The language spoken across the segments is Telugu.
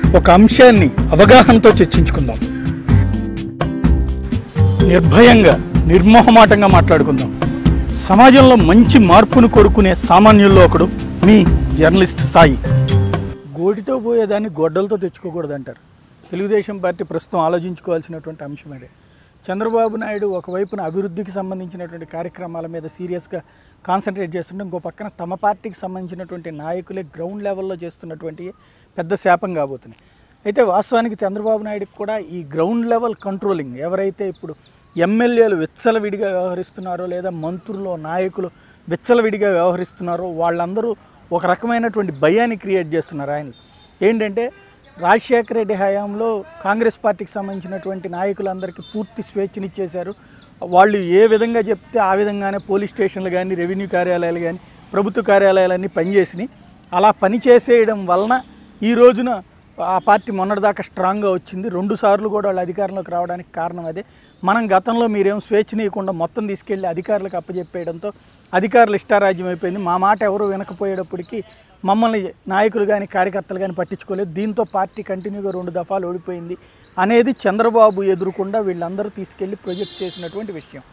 ఒక అంశాన్ని అవగాహనతో చర్చించుకుందాం నిర్భయంగా నిర్మోహమాటంగా మాట్లాడుకుందాం సమాజంలో మంచి మార్పును కోరుకునే సామాన్యుల్లో ఒకడు మీ జర్నలిస్ట్ సాయి గోటితో పోయేదాన్ని గొడ్డలతో తెచ్చుకోకూడదంటారు తెలుగుదేశం పార్టీ ప్రస్తుతం ఆలోచించుకోవాల్సినటువంటి అంశం అదే చంద్రబాబు నాయుడు ఒకవైపున అభివృద్ధికి సంబంధించినటువంటి కార్యక్రమాల మీద సీరియస్గా కాన్సన్ట్రేట్ చేస్తుంటే ఇంకో పక్కన తమ పార్టీకి సంబంధించినటువంటి నాయకులే గ్రౌండ్ లెవెల్లో చేస్తున్నటువంటి పెద్ద శాపం కాబోతున్నాయి అయితే వాస్తవానికి చంద్రబాబు నాయుడుకి కూడా ఈ గ్రౌండ్ లెవెల్ కంట్రోలింగ్ ఎవరైతే ఇప్పుడు ఎమ్మెల్యేలు విచ్చలవిడిగా వ్యవహరిస్తున్నారో లేదా మంత్రులు నాయకులు విచ్చలవిడిగా వ్యవహరిస్తున్నారో వాళ్ళందరూ ఒక రకమైనటువంటి భయాన్ని క్రియేట్ చేస్తున్నారు ఆయన ఏంటంటే రాజశేఖర రెడ్డి హయాంలో కాంగ్రెస్ పార్టీకి సంబంధించినటువంటి నాయకులందరికీ పూర్తి స్వేచ్ఛనిచ్చేశారు వాళ్ళు ఏ విధంగా చెప్తే ఆ విధంగానే పోలీస్ స్టేషన్లు కానీ రెవెన్యూ కార్యాలయాలు కానీ ప్రభుత్వ కార్యాలయాలన్నీ పనిచేసినాయి అలా పనిచేసేయడం వలన ఈ రోజున ఆ పార్టీ మొన్నటిదాకా స్ట్రాంగ్గా వచ్చింది రెండు సార్లు కూడా వాళ్ళు అధికారంలోకి రావడానికి కారణం అదే మనం గతంలో మీరేం స్వేచ్ఛనీయకుండా మొత్తం తీసుకెళ్ళి అధికారులకు అప్పచెప్పేయడంతో అధికారులు ఇష్టారాజ్యం అయిపోయింది మా మాట ఎవరు వినకపోయేటప్పటికి మమ్మల్ని నాయకులు కానీ కార్యకర్తలు కానీ పట్టించుకోలేదు దీంతో పార్టీ కంటిన్యూగా రెండు దఫాలు ఓడిపోయింది అనేది చంద్రబాబు ఎదురుకుండా వీళ్ళందరూ తీసుకెళ్ళి ప్రొజెక్ట్ చేసినటువంటి విషయం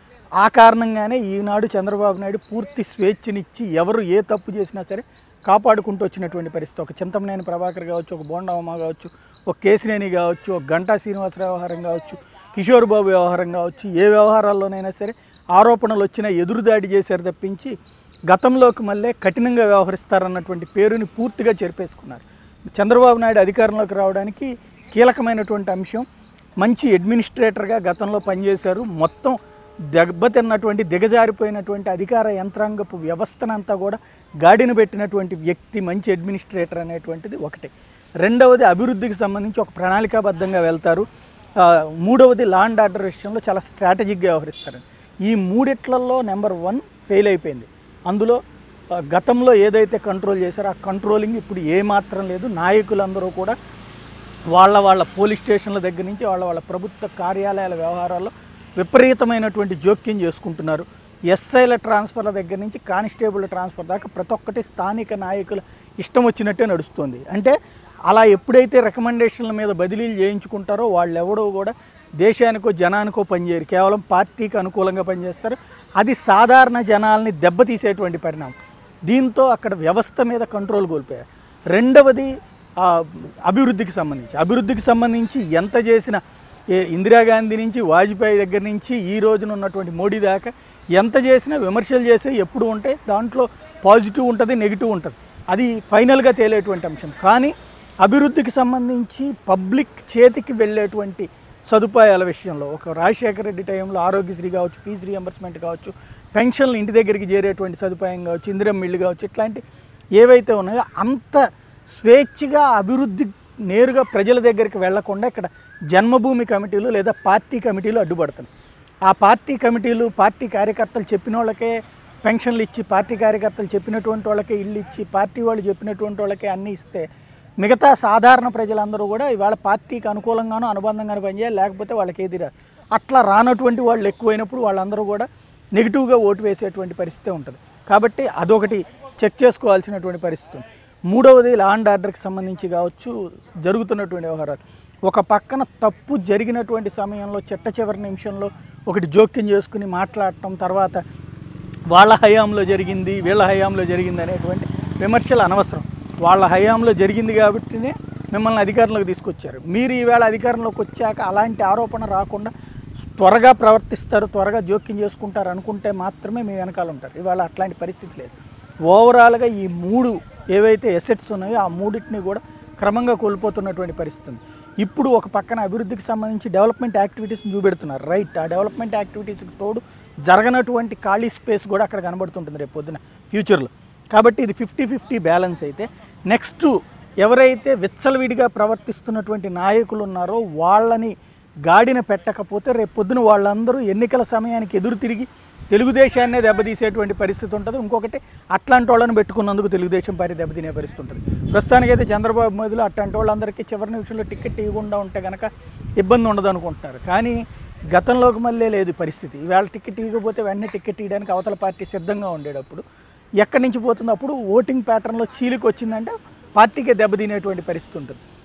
ఆ కారణంగానే ఈనాడు చంద్రబాబు నాయుడు పూర్తి స్వేచ్ఛనిచ్చి ఎవరు ఏ తప్పు చేసినా సరే కాపాడుకుంటూ వచ్చినటువంటి పరిస్థితి ఒక చింతమనేని ప్రభాకర్ కావచ్చు ఒక బోండమ్మ కావచ్చు ఒక కేసినేని కావచ్చు ఒక గంటా శ్రీనివాసరావు వ్యవహారం కావచ్చు కిషోర్ బాబు వ్యవహారం కావచ్చు ఏ వ్యవహారాల్లోనైనా సరే ఆరోపణలు వచ్చినా ఎదురుదాడి చేశారు తప్పించి గతంలోకి మళ్ళీ కఠినంగా వ్యవహరిస్తారన్నటువంటి పేరుని పూర్తిగా చెరిపేసుకున్నారు చంద్రబాబు నాయుడు అధికారంలోకి రావడానికి కీలకమైనటువంటి అంశం మంచి అడ్మినిస్ట్రేటర్గా గతంలో పనిచేశారు మొత్తం దెబ్బతిన్నటువంటి దిగజారిపోయినటువంటి అధికార యంత్రాంగపు వ్యవస్థనంతా కూడా గాడిన పెట్టినటువంటి వ్యక్తి మంచి అడ్మినిస్ట్రేటర్ అనేటువంటిది ఒకటి రెండవది అభివృద్ధికి సంబంధించి ఒక ప్రణాళికాబద్ధంగా వెళ్తారు ఆ, మూడవది లా అండ్ ఆర్డర్ విషయంలో చాలా స్ట్రాటజిక్గా వ్యవహరిస్తారు ఈ మూడిట్లలో నెంబర్ వన్ ఫెయిల్ అయిపోయింది అందులో ఆ, గతంలో ఏదైతే కంట్రోల్ చేశారో ఆ కంట్రోలింగ్ ఇప్పుడు ఏమాత్రం లేదు నాయకులందరూ కూడా వాళ్ళ వాళ్ళ పోలీస్ స్టేషన్ల దగ్గర నుంచి వాళ్ళ వాళ్ళ ప్రభుత్వ కార్యాలయాల వ్యవహారాల్లో విపరీతమైనటువంటి జోక్యం చేసుకుంటున్నారు ఎస్ఐల ట్రాన్స్ఫర్ల దగ్గర నుంచి కానిస్టేబుల్ ట్రాన్స్ఫర్ దాకా ప్రతి ఒక్కటి స్థానిక నాయకుల ఇష్టం వచ్చినట్టే నడుస్తుంది అంటే అలా ఎప్పుడైతే రికమెండేషన్ల మీద బదిలీలు చేయించుకుంటారో వాళ్ళు ఎవడో కూడా దేశానికో జనానికో పనిచేయరు కేవలం పార్టీకి అనుకూలంగా పనిచేస్తారు అది సాధారణ జనాల్ని దెబ్బతీసేటువంటి పరిణామం దీంతో అక్కడ వ్యవస్థ మీద కంట్రోల్ కోల్పోయారు రెండవది ఆ, అభివృద్ధికి సంబంధించి అభివృద్ధికి సంబంధించి ఎంత చేసినా ఏ ఇందిరాగాంధీ నుంచి వాజ్పేయి దగ్గర నుంచి ఈ రోజున ఉన్నటువంటి మోడీ దాకా ఎంత చేసినా విమర్శలు చేసే ఎప్పుడు ఉంటాయి దాంట్లో పాజిటివ్ ఉంటుంది నెగిటివ్ ఉంటుంది అది ఫైనల్గా తేలేటువంటి అంశం కానీ అభివృద్ధికి సంబంధించి పబ్లిక్ చేతికి వెళ్ళేటువంటి సదుపాయాల విషయంలో ఒక రాజశేఖర రెడ్డి టైంలో ఆరోగ్యశ్రీ కావచ్చు ఫీజు రియంబర్స్మెంట్ కావచ్చు పెన్షన్లు ఇంటి దగ్గరికి చేరేటువంటి సదుపాయం కావచ్చు ఇందిరమ్మ ఇల్లు కావచ్చు ఇట్లాంటి ఏవైతే ఉన్నాయో అంత స్వేచ్ఛగా అభివృద్ధి నేరుగా ప్రజల దగ్గరికి వెళ్లకుండా ఇక్కడ జన్మభూమి కమిటీలు లేదా పార్టీ కమిటీలు అడ్డుపడుతున్నాయి ఆ పార్టీ కమిటీలు పార్టీ కార్యకర్తలు చెప్పిన వాళ్ళకే పెన్షన్లు ఇచ్చి పార్టీ కార్యకర్తలు చెప్పినటువంటి వాళ్ళకే ఇల్లు ఇచ్చి పార్టీ వాళ్ళు చెప్పినటువంటి వాళ్ళకే అన్నీ ఇస్తే మిగతా సాధారణ ప్రజలందరూ కూడా ఇవాళ పార్టీకి అనుకూలంగానో అనుబంధంగానో పనిచేయాలి లేకపోతే వాళ్ళకి ఎదిరా అట్లా రానటువంటి వాళ్ళు ఎక్కువైనప్పుడు వాళ్ళందరూ కూడా నెగిటివ్గా ఓటు వేసేటువంటి పరిస్థితి ఉంటుంది కాబట్టి అదొకటి చెక్ చేసుకోవాల్సినటువంటి పరిస్థితి ఉంది మూడవది లా అండ్ ఆర్డర్కి సంబంధించి కావచ్చు జరుగుతున్నటువంటి వ్యవహారాలు ఒక పక్కన తప్పు జరిగినటువంటి సమయంలో చిట్ట చివరి నిమిషంలో ఒకటి జోక్యం చేసుకుని మాట్లాడటం తర్వాత వాళ్ళ హయాంలో జరిగింది వీళ్ళ హయాంలో జరిగింది అనేటువంటి విమర్శలు అనవసరం వాళ్ళ హయాంలో జరిగింది కాబట్టినే మిమ్మల్ని అధికారంలోకి తీసుకొచ్చారు మీరు ఈవేళ అధికారంలోకి వచ్చాక అలాంటి ఆరోపణ రాకుండా త్వరగా ప్రవర్తిస్తారు త్వరగా జోక్యం చేసుకుంటారు అనుకుంటే మాత్రమే మీ వెనకాల ఉంటారు ఇవాళ అట్లాంటి పరిస్థితి లేదు ఓవరాల్గా ఈ మూడు ఏవైతే ఎసెట్స్ ఉన్నాయో ఆ మూడింటిని కూడా క్రమంగా కోల్పోతున్నటువంటి పరిస్థితి ఉంది ఇప్పుడు ఒక పక్కన అభివృద్ధికి సంబంధించి డెవలప్మెంట్ యాక్టివిటీస్ని చూపెడుతున్నారు రైట్ ఆ డెవలప్మెంట్ యాక్టివిటీస్కి తోడు జరగనటువంటి ఖాళీ స్పేస్ కూడా అక్కడ కనబడుతుంటుంది రేపు పొద్దున ఫ్యూచర్లో కాబట్టి ఇది ఫిఫ్టీ ఫిఫ్టీ బ్యాలెన్స్ అయితే నెక్స్ట్ ఎవరైతే విచ్చలవిడిగా ప్రవర్తిస్తున్నటువంటి నాయకులు ఉన్నారో వాళ్ళని గాడిన పెట్టకపోతే రేపు పొద్దున వాళ్ళందరూ ఎన్నికల సమయానికి ఎదురు తిరిగి తెలుగుదేశాన్నే దెబ్బతీసేటువంటి పరిస్థితి ఉంటుంది ఇంకొకటి అట్లాంటి వాళ్ళని పెట్టుకున్నందుకు తెలుగుదేశం పార్టీ దెబ్బతినే పరిస్థితి ఉంటుంది ప్రస్తుతానికైతే చంద్రబాబు మొదలు అట్లాంటి వాళ్ళందరికీ చివరి నిమిషంలో టికెట్ ఇవ్వకుండా ఉంటే కనుక ఇబ్బంది ఉండదు అనుకుంటున్నారు కానీ గతంలోకి మళ్ళీ లేదు పరిస్థితి ఇవాళ టికెట్ ఇవ్వకపోతే వెంటనే టికెట్ ఇవ్వడానికి అవతల పార్టీ సిద్ధంగా ఉండేటప్పుడు ఎక్కడి నుంచి పోతుంది అప్పుడు ఓటింగ్ ప్యాటర్న్లో చీలికి వచ్చిందంటే పార్టీకే దెబ్బతినేటువంటి పరిస్థితి ఉంటుంది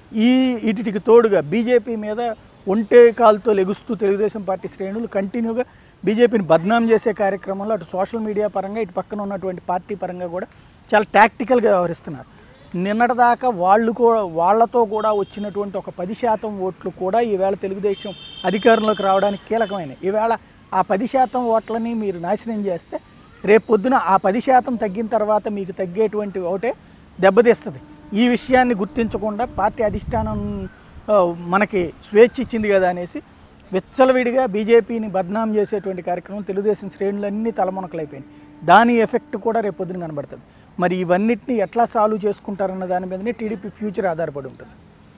ఈ వీటికి తోడుగా బీజేపీ మీద ఒంటే కాలుతో లెగుస్తూ తెలుగుదేశం పార్టీ శ్రేణులు కంటిన్యూగా బీజేపీని బద్నాం చేసే కార్యక్రమంలో అటు సోషల్ మీడియా పరంగా ఇటు పక్కన ఉన్నటువంటి పార్టీ పరంగా కూడా చాలా టాక్టికల్గా వ్యవహరిస్తున్నారు నిన్నటిదాకా వాళ్ళు కూడా వాళ్ళతో కూడా వచ్చినటువంటి ఒక పది శాతం ఓట్లు కూడా ఈవేళ తెలుగుదేశం అధికారంలోకి రావడానికి కీలకమైనవి ఈవేళ ఆ పది శాతం ఓట్లని మీరు నాశనం చేస్తే రేపు పొద్దున ఆ పది శాతం తగ్గిన తర్వాత మీకు తగ్గేటువంటి ఓటే దెబ్బతీస్తుంది ఈ విషయాన్ని గుర్తించకుండా పార్టీ అధిష్టానం ఆ, మనకి స్వేచ్ఛ ఇచ్చింది కదా అనేసి విచ్చలవిడిగా బీజేపీని బద్నాం చేసేటువంటి కార్యక్రమం తెలుగుదేశం శ్రేణులన్నీ తలమునకలైపోయినాయి దాని ఎఫెక్ట్ కూడా రేపు పొద్దున కనబడుతుంది మరి ఇవన్నిటిని ఎట్లా సాల్వ్ చేసుకుంటారన్న దాని మీదనే టీడీపీ ఫ్యూచర్ ఆధారపడి ఉంటుంది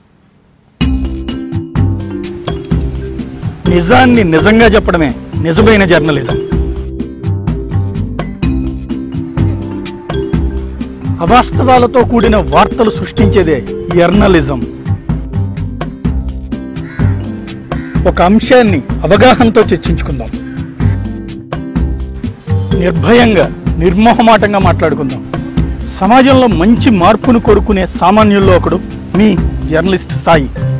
నిజాన్ని నిజంగా చెప్పడమే నిజమైన జర్నలిజం అవాస్తవాలతో కూడిన వార్తలు సృష్టించేదే జర్నలిజం ఒక అంశాన్ని అవగాహనతో చర్చించుకుందాం నిర్భయంగా నిర్మోహమాటంగా మాట్లాడుకుందాం సమాజంలో మంచి మార్పును కోరుకునే సామాన్యుల్లో ఒకడు మీ జర్నలిస్ట్ సాయి